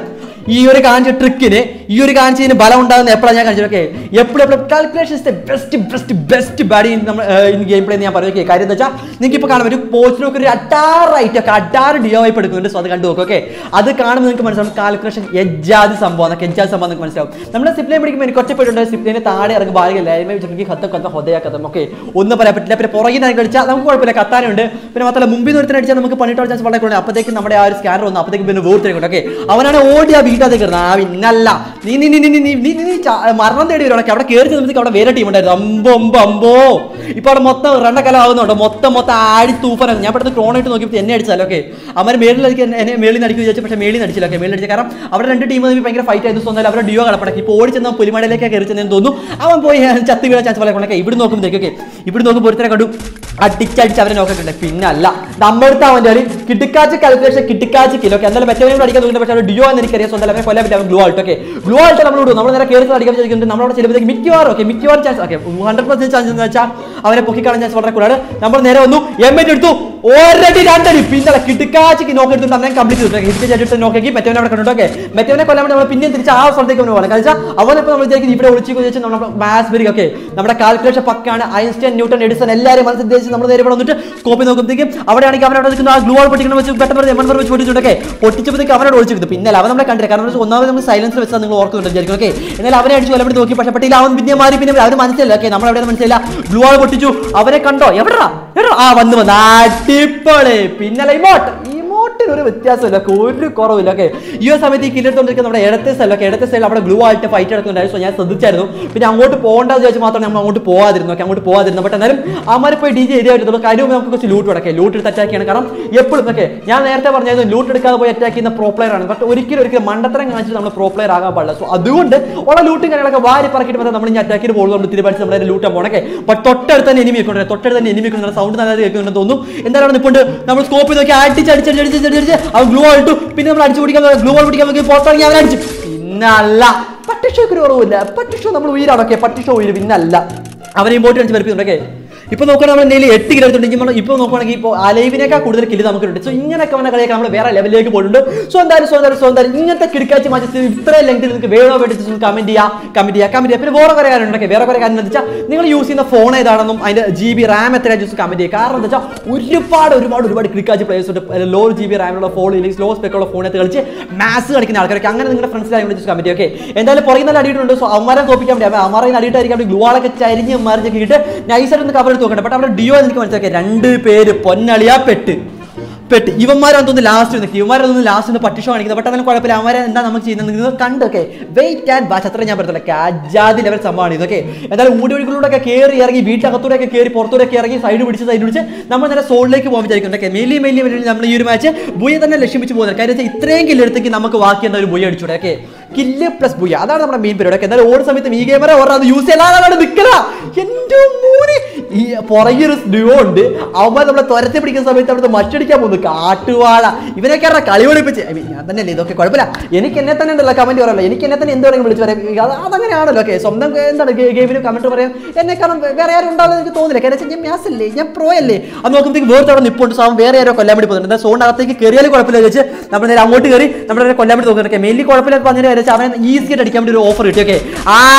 ഈ ഒരു കാണിച്ച ട്രിക്കിന് ഈ ഒരു കാണിച്ചതിന് ബലം ഉണ്ടാകുന്ന എപ്പോഴാണ് ഞാൻ കാണിച്ചത് ഓക്കെ എപ്പോഴും എപ്പോഴും calculation is the best best best buddy നമ്മൾ ഇൻ ഗെയിം പ്ലേ ഞാൻ പറഞ്ഞു ഓക്കെ കാര്യം എന്താ വെച്ചാൽ നിങ്ങൾക്ക് ഇപ്പോൾ കാണാൻ ഒരു പോസ്റ്റിനൊക്കെ ഒരു അറ്റാറായിട്ട് ഒക്കെ അറ്റാറ് ഡിയോ ആയി എടുക്കുന്നുണ്ട് സോ അത് കണ്ടു നോക്കും ഓക്കെ അത് കാണുമ്പോൾ നിങ്ങൾക്ക് മനസ്സിലാവും കാൽക്കുലേഷൻ എജ്ജാതി സംഭവം എന്നൊക്കെ എജ്ജാതി സംഭവം നിങ്ങൾക്ക് മനസ്സിലാവും നമ്മൾ സിപ്ലൈൻ പിടിക്കുമ്പോൾ എനിക്ക് ഒറ്റപ്പെട്ടുണ്ട് സിപ്ലൈനെ താഴെ ഇറങ്ങി ബാഗില്ല വെച്ചിട്ടുണ്ടെങ്കിൽ കത്ത കത്ത ഹൊതയാ കത്തം ഓക്കെ ഒന്നും പറയാൻ പറ്റില്ല പിന്നെ പുറകിൽ നിന്ന് കളിച്ചാൽ നമുക്ക് കുഴപ്പമില്ല കത്താനുണ്ട് പിന്നെ മാത്രമല്ല മുമ്പിൽ നിന്ന് ഒരുത്തനെ അടിച്ചാൽ നമുക്ക് പണിയിട്ട് ചാൻസ് വളരെ കൂടുതൽ അപ്പോഴത്തേക്ക് നമ്മുടെ ആ ഒരു സ്കാനർ വന്നു അപ്പോഴത്തേക്ക് പിന്നെ വേർത്തിരിക്കും ഓക്കെ അവനാണ് ഓടി ആ വീട്ടിൽ കയറുന്നത് ആ പിന്നല്ല നീ നീ നീ നീ നീ നീ നീ നീ ചാ- മരണം തേടി വരും അവിടെ കയറി ചെന്നപ്പോഴത്തേക്ക് അവിടെ വേറെ ടീം ഉണ്ടായിരുന്നു അമ്പോ അമ്പോ അമ്പോ ഇപ്പൊ അവിടെ മൊത്തം റണ്ണക്കല ആവുന്നുണ്ട് മൊത്തം മൊത്തം ആടി തൂഫാനാണ് ഞാൻ പെട്ടെന്ന് ക്രോൺ ആയിട്ട് നോക്കിയപ്പോൾ എന്നെ അടിച്ചാലോ ഓക്കെ അവർ മേളിലേക്ക് എന്നെ മേളിൽ നിന്ന് അടിക്കുക വിചാരിച്ചു പക്ഷേ മേളിൽ നിന്ന് അടിച്ചില്ല ഓക്കെ മേളിൽ അടിച്ചു കാരണം അവിടെ രണ്ട് ടീം ഭയങ്കര ഫൈറ്റ് ആയിരുന്നു സ്വന്തം അവരുടെ ഡിയോ കളപ്പടക്കി ഇപ്പോൾ ഓടി ചെന്ന പുലിമടയിലേക്ക് കയറി ചെന്നെന്ന് തോന്നുന്നു അവൻ പോയി ചത്ത് വീഴാൻ ചാൻസ് വളരെ കൊണ്ടൊക്കെ ഇവിടെ നോക്കുമ്പോഴത്തേക്കൊക്കെ ഇവിടെ നോക്കുമ്പോൾ ഒരുത്തരെ കണ്ടു അടിച്ചടിച്ച് അവരെ നോക്കിയിട്ടുണ്ട് പിന്നെ അല്ല നമ്മുടെ അവൻ്റെ കളി കിട്ടിക്കാച്ച് കാൽക്കുലേഷൻ കിട്ടിക്കാച്ച് കിലോ ഒക്കെ എന്തായാലും മറ്റേ അടിക്കാൻ തോന്നുന്നു പക്ഷേ ഡിയോ എന്ന് എനിക്കറിയാം സ്വന്തം അവനെ കൊല്ലാൻ പറ്റും ഗ്ലൂ ആയിട്ട് ഓക്കെ ഗ്ലൂ ആയിട്ട് നമ്മൾ വിടും നമ്മൾ നേരെ കയറി അടിക്കാൻ ചോദിക്കുന്നുണ്ട് നമ്മളവിടെ ചെല്ലുമ്പോഴത്തേക്ക് മിക്കവാറും ഓക്കെ മിക്കവാറും chance okay hundred percent chance എന്ന് വെച്ചാൽ അവനെ പൊക്കിക്കളാൻ ചാൻസ് വളരെ കൂടുതലാണ് നമ്മൾ നേരെ വന്നു എം എടുത്തു ഒരടി രണ്ടടി പിന്നെ കിട്ടിക്കാച്ചിക്ക് നോക്കി എടുത്തിട്ട് അവനെ കംപ്ലീറ്റ് ചെയ്തു ഹിറ്റ് ചെയ്തിട്ട് നോക്കി മറ്റവനെ അവിടെ കണ്ടു ഓക്കെ മറ്റവനെ കൊല്ലാൻ വേണ്ടി നമ്മൾ പിന്നെയും തിരിച്ച് ആ സ്ഥലത്തേക്ക് അവന് പോകണം കാരണം അവനിപ്പോൾ നമ്മൾ വിചാരിക്കും ഇവിടെ ഒളിച്ചു വെച്ച് നമ്മുടെ മാത്സ് ബെരിക് ഒക്കെ നമ്മുടെ കാൽക്കുലേഷൻ പക്കാണ് ഐൻസ്റ്റൈൻ ന്യൂട്ടൺ എഡിസൺ എല്ലാവരും മനസ്സിൽ ഉദ്ദേശിച്ച് നമ്മൾ നേരെ ഇവിടെ വന്നിട്ട് സ്കോപ്പി നോക്കുമ്പോഴത്തേക്കും അവിടെയാണെങ്കിൽ അവനവിടെ നിൽക്കുന്ന ആ ഗ്ലൂ ആൾ പൊട്ടിക്കണം വെച്ച് പെട്ടെന്ന് എം വെച്ച് പൊട്ടിച്ചിട്ടൊക്കെ പൊട്ടിച്ചപ്പോഴത്തേക്ക് അവനോട് ഒളിച്ചു കിട്ടും പിന്നെ അവൻ നമ്മളെ കണ്ടില്ല കാരണം ഒന്നാമത് നമ്മൾ സൈലൻസ് വെച്ചാൽ നിങ്ങൾ ഓർക്കുന്നുണ്ട് വിചാരിക്കും ഓക്കെ എന്നാൽ അവനെ അടിച്ചു കൊല്ലപ്പെട്ട് നോക്കി പക്ഷേ പെട്ടില്ല അവൻ പിന്നെ മാറി പിന്നെ അവർ മനസ്സിലായി ഓക്കെ നമ്മൾ അവിടെ മനസ്സിലായില്ല ഗ്ലൂ ആൾ പൊട്ടിച്ചു അവനെ കണ്ടോ എവിടാ എവിടാ ആ വന്ന് വന്ന് അടിപൊളി പിന്നെ ഇമോട്ട് ഇമോട്ടിന് ഒരു വ്യത്യാസമില്ല ഒക്കെ ഒരു കുറവില്ല ഓക്കെ ഈ ഒരു സമയത്ത് ഈ കില്ലെടുത്തോണ്ടിരിക്കുന്ന നമ്മുടെ ഇടത്തെ സൈഡിൽ ഒക്കെ ഇടത്തെ സൈഡിൽ അവിടെ ഗ്ലൂ ആയിട്ട് ഫൈറ്റ് നടക്കുന്നുണ്ടായിരുന്നു സോ ഞാൻ ശ്രദ്ധിച്ചായിരുന്നു പിന്നെ അങ്ങോട്ട് പോകേണ്ടത് ചോദിച്ചാൽ മാത്രം നമ്മൾ അങ്ങോട്ട് പോകാതിരുന്നു ഓക്കെ അങ്ങോട്ട് പോകാതിരുന്നു ബട്ട് എന്നാലും അമാർ പോയി ഡി ജി എഴുതിയ പറ്റുള്ളൂ കാര്യം നമുക്ക് കുറച്ച് ലൂട്ട് അടക്കെ ലൂട്ട് എടുത്ത് അറ്റാക്ക് ചെയ്യണം കാരണം എപ്പോഴും ഓക്കെ ഞാൻ നേരത്തെ പറഞ്ഞായിരുന്നു ലൂട്ട് എടുക്കാതെ പോയി അറ്റാക്ക് ചെയ്യുന്ന പ്രോ പ്ലെയർ ആണ് ബട്ട് ഒരിക്കലും ഒരിക്കലും മണ്ടത്തരം കാണിച്ചിട്ട് നമ്മൾ പ്രോ പ്ലെയർ ആകാൻ പാടില്ല സോ അതുകൊണ്ട് ഉള്ള ലൂട്ടും കാര്യങ്ങളൊക്കെ വാരി പറക്കിയിട്ട് മാത്രം നമ്മൾ ഇനി അറ്റാക്കിന് പോകുന്നു നമ്മൾ തിരുവനന്തപുരം നമ്മുടെ ലൂട്ടാൻ പോകണക്കെ ബട്ട് തൊട്ടടുത്ത് തന്നെ എനിമി വെക്കുന്നുണ്ട് തൊട്ടടുത്ത് തന്നെ എനിമി വെക്കുന്നുണ്ട് സൗണ്ട് നല്ലത് കേൾക്കുന്നുണ്ടെന്ന് തോന്നുന്നു എന്തായാലും നിൽപ്പുണ്ട് നമ്മൾ സ്കോപ്പ് നോക്കി അടിച്ച് അടിച്ച് അടിച്ച് അടിച്ച് അടിച്ച് അവൻ ഗ്ലൂ ഇട്ടു പിന്നെ നമ്മൾ അടിച്ചു പിടിക്കാൻ ഗ്ലൂ പിടിക്കാൻ നോക്കി പുറത്തിറങ്ങി അവൻ അടിച്ചു പിന്നല്ല പട്ടിഷോക്ക് ഒരു കുറവില്ല പട്ടിഷോ നമ്മൾ ഉയരാണൊക്കെ പട്ടിഷോ ഉയര് പിന്നല്ല അവനെ ഇമ്പോർട്ട് അടിച്ച് വരപ്പിക്കുന്നുണ്ടൊക്കെ ഇപ്പൊ നോക്കുകയാണെങ്കിൽ നമ്മൾ എന്തെങ്കിലും എട്ട് കിലോ എടുത്തിട്ടുണ്ടെങ്കിൽ നമ്മൾ ഇപ്പോൾ നോക്കുകയാണെങ്കിൽ ഇപ്പോൾ അലൈവിനേക്കാൾ കൂടുതൽ കില്ല് നമുക്കുണ്ട് സോ ഇങ്ങനെയൊക്കെ അവനെ കളിയൊക്കെ നമ്മൾ വേറെ ലെവലിലേക്ക് പോയിട്ടുണ്ട് സോ എന്തായാലും സോ എന്തായാലും സോ എന്തായാലും ഇങ്ങനത്തെ കിടക്കാച്ച് മാറ്റി ഇത്രയും ലെങ്ത് നിങ്ങൾക്ക് വേണോ വേണ്ടി കമന്റ് ചെയ്യാം കമന്റ് ചെയ്യാം കമന്റ് ചെയ്യാം പിന്നെ വേറെ കുറെ കാര്യമുണ്ടൊക്കെ വേറെ കുറെ കാര്യം എന്ന് വെച്ചാൽ നിങ്ങൾ യൂസ് ചെയ്യുന്ന ഫോൺ ഏതാണെന്നും അതിന്റെ ജി ബി റാം എത്ര ജസ്റ്റ് കമന്റ് ചെയ്യുക കാരണം എന്താ വെച്ചാൽ ഒരുപാട് ഒരുപാട് ഒരുപാട് ക്രിക്കാച്ച് പ്ലേയേഴ്സ് ഉണ്ട് ലോ ജി ബി റാമിലുള്ള ഫോൺ ഇല്ലെങ്കിൽ സ്ലോ സ്പെക്കുള്ള ഫോണത്ത് കളിച്ച് മാത്സ് കളിക്കുന്ന ആൾക്കാരൊക്കെ അങ്ങനെ നിങ്ങളുടെ ഫ്രണ്ട്സ് കാര്യങ്ങൾ ജസ്റ്റ് കമന്റ് ഓക്കെ എന്തായാലും പുറകെ നല്ല അടിയിട്ടുണ്ട് സോ അവന്മാരെ തോപ്പിക്കാൻ പറ്റും അമ്മാരെ അടിയിട്ടായിരിക്കും അവിടെ ഗ്ലൂ ആളൊക്കെ ചരിഞ്ഞ് മറിഞ്ഞൊക്കെ ഇട്ട് നൈസായിട്ട് ഒന്ന് കവർ എടുത്ത് നോക്കണ്ട ബട്ട് അവിടെ ഡിയോ എനിക്ക് മനസ്സിലാക്കി രണ്ട് പേര് പൊന്നളിയാ പെട്ട് പെട്ട് ഇവന്മാരാന്ന് തോന്നുന്നു ലാസ്റ്റ് നിൽക്കും ഇവന്മാരൊന്നും ലാസ്റ്റ് നിന്ന് പട്ടിഷോ കാണിക്കുന്നത് ബട്ട് അതിന് കുഴപ്പമില്ല അവരെ എന്താ നമുക്ക് ചെയ്യുന്നത് നിങ്ങൾ കണ്ടൊക്കെ വെയിറ്റ് ആൻഡ് വാച്ച് അത്ര ഞാൻ പറയത്തില്ല കാജാതി ലെവൽ സംഭവമാണ് ഇതൊക്കെ എന്തായാലും ഊടി ഒഴുക്കിലൂടെ ഒക്കെ കയറി ഇറങ്ങി വീട്ടിനകത്തൂടെ ഒക്കെ കയറി പുറത്തൂടെ ഒക്കെ ഇറങ്ങി സൈഡ് പിടിച്ച് സൈഡ് പിടിച്ച് നമ്മൾ നേരെ സോളിലേക്ക് പോകാൻ വിചാരിക്കുന്നുണ്ട് മെല്ലി മെല്ലി മെല്ലി നമ്മൾ ഈ ഒരു മാച്ച് ബുയ തന്നെ ലക്ഷ്യം വെച്ച് പോകുന്നത് കാര്യം വെച്ചാൽ ഇത്രയും കില്ലെടുത്തേക്ക് നമുക്ക് ബാക്കി എന്താ ഒരു ബുയ അടിച്ചൂടെ ഓക്കെ കില്ല് പ്ലസ് ബുയ അതാണ് നമ്മുടെ മെയിൻ പരിപാടി ഒക്കെ എന്തായാലും ഓരോ സമയത്ത് ഈ ഗെയിമറെ ഓരോ അത് യൂസ് ചെയ്യാതെ നിൽക്കല എന്റെ മോനെ ഈ പുറകെ ഒരു ഡ്യൂ ഉണ്ട് അവന്മാർ നമ്മളെ തുരത്തി പിടിക്കുന്ന സമയത്ത് അവിടുത്തെ മറ്റടിക്കാൻ പോകുന്നു കാട്ടുവാള ഇവനൊക്കെ ആരുടെ കളി പഠിപ്പിച്ച് I mean, ഞാൻ തന്നെ അല്ലേ ഇതൊക്കെ കുഴപ്പമില്ല എനിക്ക് എന്നെ തന്നെ ഉണ്ടല്ലോ കമന്റ് പറയല്ലോ എനിക്ക് എന്നെ തന്നെ എന്ത് വേണമെങ്കിലും വിളിച്ച് പറയാം അത് അതങ്ങനെയാണല്ലോ ഓക്കെ സ്വന്തം എന്താണ് ഗെയിമിന് കമന്റ് പറയാം എന്നെ കാരണം വേറെ ആരും ഉണ്ടാവുന്ന എനിക്ക് തോന്നില്ല കാരണം വെച്ചാൽ ഞാൻ മ്യാസ് അല്ലേ ഞാൻ പ്രോ അല്ലേ അത് നോക്കുമ്പോഴത്തേക്ക് വേറെ അവിടെ നിപ്പുണ്ട് സോ അവൻ വേറെ ആരോ കൊല്ലാൻ വേണ്ടി പോകുന്നുണ്ട് സോണിനകത്തേക്ക് കയറിയാലും കുഴപ്പമില്ല വെച്ച് നമ്മൾ നേരെ അങ്ങോട്ട് കയറി നമ്മൾ നേരെ കൊല്ലാൻ വേണ്ടി നോക്കുന്നുണ്ട് മെയിൻലി കുഴപ്പമില്ല പറഞ്ഞതിന് വരച്ച് അവൻ ഈസി ആയിട്ട് അടിക്കാൻ വേണ്ടി ഒരു ഓഫർ കിട്ടി ഓക്കെ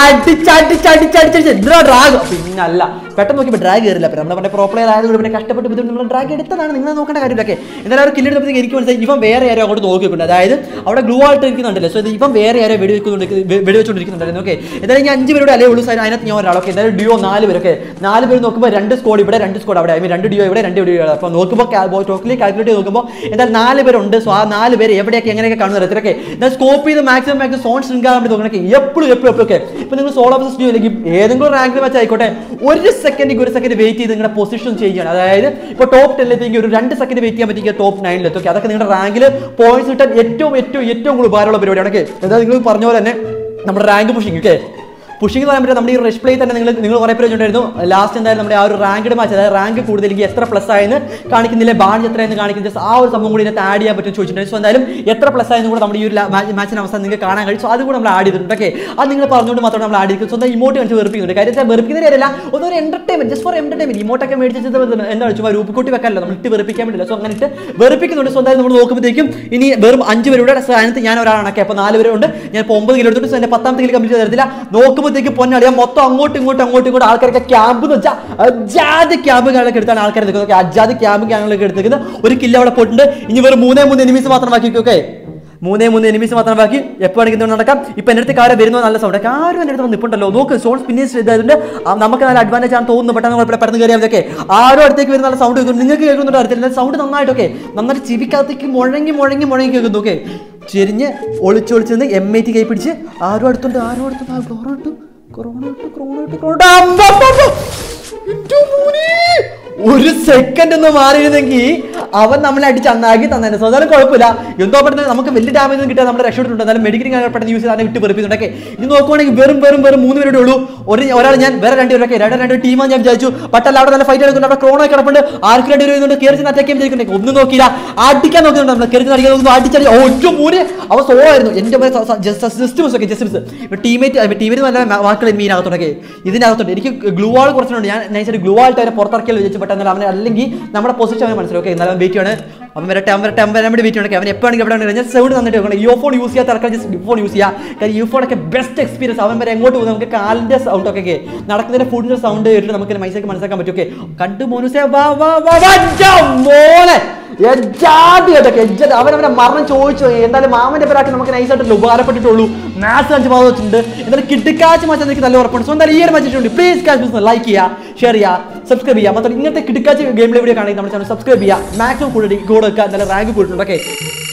അടിച്ചടിച്ചടിച്ചടിച്ചടിച്ച് എന്തിനാ ഡ്രാഗ് പിന്നല്ല പെട്ടെന്ന് നോക്കിയപ്പോൾ ഡ്രാഗ് കയറില്ല പിന്നെ നമ്മുടെ പ്രോ പ്ലെയർ ആയതുകൊണ്ട് പിന്നെ കഷ്ടപ്പെട്ട് ബുദ്ധിമുട്ട് നമ്മൾ ഡ്രാഗ് എടുത്തതാണ് നിങ്ങൾ നോക്കേണ്ട കാര്യമില്ലൊക്കെ എന്തായാലും ഒരു കില്ല് എടുത്തപ്പോഴത്തേക്ക് എനിക്ക് മനസ്സിലായി ഇവൻ വേറെ ആരോ അങ്ങോട്ട് നോക്കിയിട്ടുണ്ട് അതായത് അവിടെ ഗ്ലൂ ആയിട്ട് ഇരിക്കുന്നുണ്ടല്ലോ സോ ഇത് ഇവൻ വേറെ ആരോ വെടി വെക്കുന്നുണ്ട് വെടിവെച്ചുകൊണ്ടിരിക്കുന്നുണ്ടായിരുന്നു ഓക്കെ എന്തായാലും ഞാൻ അഞ്ച് പേരുടെ അല്ലേ ഉള്ളൂ സാർ അതിനകത്ത് ഞാൻ ഒരാളൊക്കെ എന്തായാലും ഡിയോ നാല് പേരൊക്കെ നാല് പേര് നോക്കുമ്പോൾ രണ്ട് സ്കോഡ് ഇവിടെ രണ്ട് സ്കോഡ് അവിടെ ഐ മീൻ രണ്ട് ഡിയോ ഇവിടെ രണ്ട് ഡിയോ ഇവിടെ അപ്പോൾ നോക്കുമ്പോൾ ടോട്ടലി കാൽക്കുലേറ്റ് ചെയ്ത് നോക്കുമ്പോൾ എന്തായാലും നാല് പേരുണ്ട് സോ ആ നാല് പേര് എവിടെയൊക്കെ എങ്ങനെയൊക്കെ കാണുന്നത് ഇത്രയൊക്കെ എന്നാൽ സ്കോപ്പ് ചെയ്ത് മാക്സിമം മാക്സിമം സോൺ ശൃംഖല വേണ്ടി നോക്കണൊക്കെ എപ്പോഴും എപ്പോഴും എപ്പോഴും ഒക്കെ ഇപ്പോൾ നിങ്ങൾ സോളോ ബസ് ഡിയോ അല്ലെങ്കിൽ ഏതെങ്കിലും റാങ്കിൽ വെച്ച് ആയിക്കോട്ടെ ഒരു സെക്കൻഡ് ഒരു സെക്കൻഡ് വെയിറ്റ് ചെയ്ത് നിങ്ങളുടെ പൊസിഷൻ ചെയ്യണം അതായത് ഇപ്പോൾ ടോപ്പ് ടെന്നിലെത്തേക്ക് ഒരു രണ്ട് സെക്കൻഡ് വെയിറ്റ് ചെയ്യാൻ പറ്റിയ ടോപ്പ് നയനിലെത്തും ഓക്കെ അതൊക്കെ നിങ്ങളുടെ റാങ്കിൽ പോയിന്റ്സ് കിട്ടാൻ ഏറ്റവും ഏറ്റവും ഏറ്റവും കൂടുതൽ ഉപകാരമുള്ള പരിപാടിയാണ് ഓക്കെ എന്താ നിങ്ങൾ പറഞ്ഞ പോലെ തന്നെ നമ്മുടെ റാങ്ക് പുഷിങ് ഓക്കെ പുഷിംഗ് എന്ന് പറയുമ്പോൾ നമ്മുടെ ഈ റഷ് പ്ലേ തന്നെ നിങ്ങൾ നിങ്ങൾ കുറേ പേര് ചോദിച്ചിട്ടുണ്ടായിരുന്നു ലാസ്റ്റ് എന്തായാലും നമ്മുടെ ആ ഒരു റാങ്ക്ഡ് മാച്ച് അതായത് റാങ്ക് കൂടുതലെങ്കിൽ എത്ര പ്ലസ് ആയെന്ന് കാണിക്കുന്നില്ല ബാഡ്ജ് എത്രയെന്ന് കാണിക്കുന്ന just ആ ഒരു സംഭവം കൂടി ഇതിനകത്ത് ആഡ് ചെയ്യാൻ പറ്റും ചോദിച്ചിട്ടുണ്ട് സോ എന്തായാലും എത്ര പ്ലസ് ആയെന്ന് കൂടെ നമ്മുടെ ഈ ഒരു മാച്ചിന് അവസാനം നിങ്ങൾക്ക് കാണാൻ കഴിയും സോ അത് കൂടെ നമ്മൾ ആഡ് ചെയ്തിട്ടുണ്ട് ഓക്കെ അത് നിങ്ങൾ പറഞ്ഞുകൊണ്ട് മാത്രം നമ്മൾ ആഡ് ചെയ്തിരിക്കും സ്വന്തം ഇമോട്ട് കാണിച്ച് വെറുപ്പിക്കുന്നുണ്ട് കാര്യം വെച്ചാൽ വെറുപ്പിക്കുന്ന കാര്യമല്ല ഒന്നൊരു എന്റർടൈൻമെന്റ് ജസ്റ്റ് ഫോർ എന്റർടൈൻമെന്റ് ഇമോട്ടൊക്കെ മേടിച്ചത് എന്താ ചുമ്മാ രൂപക്കൂട്ടി വെക്കാനല്ലോ നമ്മൾ ഇട്ട് വെറുപ്പിക്കാൻ വേണ്ടില്ല സോ അങ്ങനെ ഇട്ട് വെറുപ്പിക്കുന്നുണ്ട് സോ എന്തായാലും നമ്മൾ നോക്കുമ്പോഴത്തേക്കും ഇനി വെറും അഞ്ച് പേരുടെ സ്ഥാനത്ത് ഞാൻ ഒരാളാണ് ഓക്കെ അപ്പോൾ നാല് പേരുണ്ട് ഞാൻ ഇപ്പോൾ ഒമ്പത് കിലോ എടുത്തിട്ട് എൻ്റെ പത്താമത്തെ കിലോ കംപ്ലീറ്റ് തരത്തില്ല നോക്കുമ്പോഴത്തേക്ക് പൊന്നളിയാം മൊത്തം അങ്ങോട്ടും ഇങ്ങോട്ടും അങ്ങോട്ടും ഇങ്ങോട്ടും ആൾക്കാരൊക്കെ ക്യാമ്പ് എന്ന് വെച്ചാൽ അജാതി ക്യാമ്പ് കാണൊക്കെ എടുത്താണ് ആൾക്കാർ നിൽക്കുന്നത് അജാതി ക്യാമ്പ് കാണൊക്കെ എടുത്തിരിക്കുന്നത് ഒരു കില്ല അവിടെ പോയിട്ടുണ്ട് ഇനി വെറും മൂന്നേ മൂന്ന് എനിമീസ് മാത്രം ബാക്കി ഓക്കെ മൂന്നേ മൂന്ന് എനിമീസ് മാത്രം ബാക്കി എപ്പോൾ വേണമെങ്കിൽ ഇതുകൊണ്ട് നടക്കാം ഇപ്പൊ എൻ്റെ അടുത്ത് കാര്യം വരുന്നത് നല്ല സൗണ്ട് ആരും എൻ്റെ അടുത്ത് വന്ന് നിൽപ്പുണ്ടല്ലോ നോക്ക് സോൺ പിന്നെ ഇതായതുകൊണ്ട് ആ നമുക്ക് നല്ല അഡ്വാൻറ്റേജ് ആണ് തോന്നുന്നു പെട്ടെന്ന് കുഴപ്പമില്ല പെട്ടെന്ന് കയറിയാൽ ഇതൊക്കെ ആരും അടുത്തേക്ക് വരുന്ന നല്ല സൗണ്ട് കേൾക്കുന്നു നിങ്ങൾക്ക് കേൾക്കുന്നുണ്ടോ അറിയത്തില്ല സൗണ്ട് നന്നായിട്ടൊക്കെ നന്നായിട്ട് ചെവിക്കകത്തേക്ക് മുഴങ്ങി മുഴങ്ങി മുഴങ്ങി കേൾക്കുന്നു ഓക്കെ ചെരിഞ്ഞ് ഒളിച്ചൊളിച്ച് നിന്ന് എം ഐ ടി കൈ പിടിച്ച് ആരും അടുത്തുണ്ട് ആരും അടുത്തുണ്ട് ആ കൊറോണ ഇട്ടു കൊറോണ ഇട്ടു കൊറോണ ഇട്ടു കൊറോണ അമ്പ എന്റെ മോനെ. ഒരു സെക്കൻഡ് ഒന്ന് മാറിയിരുന്നെങ്കിൽ അവൻ നമ്മളെ അടിച്ച് അന്നാക്കി തന്നെ സ്വന്തം കുഴപ്പമില്ല എന്തോ പെട്ടെന്ന് നമുക്ക് വലിയ ഡാമേജ് ഒന്നും കിട്ടാൻ നമ്മുടെ രക്ഷപ്പെട്ടിട്ടുണ്ട് എന്നാലും മെഡിക്കൽ പെട്ടെന്ന് യൂസ് ചെയ്ത് വിട്ട് വെറുപ്പിക്കുന്നുണ്ടൊക്കെ ഇത് നോക്കുവാണെങ്കിൽ വെറും വെറും വെറും മൂന്ന് പേരുടെ ഉള്ളൂ ഒരു ഒരാൾ ഞാൻ വേറെ രണ്ടുപേരൊക്കെ രണ്ട് രണ്ട് ടീമാണ് ഞാൻ വിചാരിച്ചു പട്ടല്ല അവിടെ നല്ല ഫൈറ്റ് എടുക്കുന്നുണ്ട് അവിടെ ക്രോണോ കിടപ്പുണ്ട് ആർക്ക് രണ്ട് വരുന്നുണ്ട് കയറി ചെന്ന് അറ്റാക്ക് ചെയ്യുമ്പോൾ ഒന്നും നോക്കിയില്ല അടിക്കാൻ നോക്കുന്നുണ്ട് നമ്മൾ കയറി അടിക്കാൻ നോക്കുന്നു അടിച്ചടി ഒറ്റ മൂന്ന് അവ സോ ആയിരുന്നു എന്റെ ജസ്റ്റ് മിസ് ഒക്കെ ജസ്റ്റ് മിസ് ടീമേറ്റ് ടീമേറ്റ് നല്ല വാക്കുകൾ മീനകത്തുണ്ടൊക്കെ ഇതിനകത്തുണ്ട് എനിക്ക് ഗ്ലൂ ആൾ കുറച്ചുണ്ട് ഞാൻ നൈസായിട്ട് ഗ്ലൂ ആൾട്ട് അവനെ പുറത്തിറക്കിയാൽ വിചാരിച്ചു പെട്ടെന്ന് അവനെ അല്ലെങ്കിൽ നമ്മുടെ പൊസിഷൻ അവനെ മനസ്സിലാവും ഓക്കെ എന്നാലും വെയിറ്റ് ആണ് അവൻ വരട്ടെ അവൻ വരട്ടെ അവൻ വരാൻ വേണ്ടി വെയിറ്റ് ആണ് അവൻ എപ്പോഴാണെങ്കിൽ എവിടെ ഉണ്ടെങ്കിൽ ഞാൻ സൗണ്ട് തന്നിട്ട് വെക്കണം യു ഫോൺ യൂസ് ചെയ്യാത്ത ആൾക്കാർ ജസ്റ്റ് ഫോൺ യൂസ് ചെയ്യുക കാര്യം യു ഫോൺ ഒക്കെ ബെസ്റ്റ് എക്സ്പീരിയൻസ് അവൻ വരെ എങ്ങോട്ട് പോകും നമുക്ക് കാലിന്റെ സൗണ്ട് ഒക്കെ നടക്കുന്നതിന്റെ ഫുഡിന്റെ സൗണ്ട് കേട്ടിട്ട് നമുക്ക് മനസ്സിലാക്കി മനസ്സിലാക്കാൻ പറ്റും ഓക്കെ കണ്ടു മോനുസേ വാ വാ വാ വാ ജാ മോനെ എജാതി കേട്ടൊക്കെ എജാതി അവനവനെ മരണം ചോദിച്ചു എന്തായാലും മാമന്റെ പേരാക്കി നമുക്ക് നൈസായിട്ട് ഉപകാരപ്പെട്ടിട്ടുള്ളൂ മാത്സ് അഞ്ച് മാസം വെച്ചിട്ടുണ്ട് എന്തായാലും കിട്ടിക്കാച്ച് മാച്ച് എനിക്ക് നല്ല ഉറപ്പുണ്ട് സോ എന്തായാലും ഈ ഒരു മാച്ച് വെച്ചിട്ടുണ്ട് പ്ലീസ് കാച്ച് ലൈക്ക് ചെയ്യുക ഷെയർ ചെയ്യുക സബ്സ്ക്രൈബ് ചെയ്യുക മാത്രം ഇങ്ങനത്തെ കിട്ടിക്കാച്ച് ഗെയിം വീഡിയോ കാണി നമ്മുടെ ചാനൽ സബ്സ്ക്രൈബ് ചെയ്യുക മാക്സിമം കൂടെ കൂടെ വെക്കുക നല്ല റാങ്ക് കൂടിയിട്ടുണ്ട് ഓക്കെ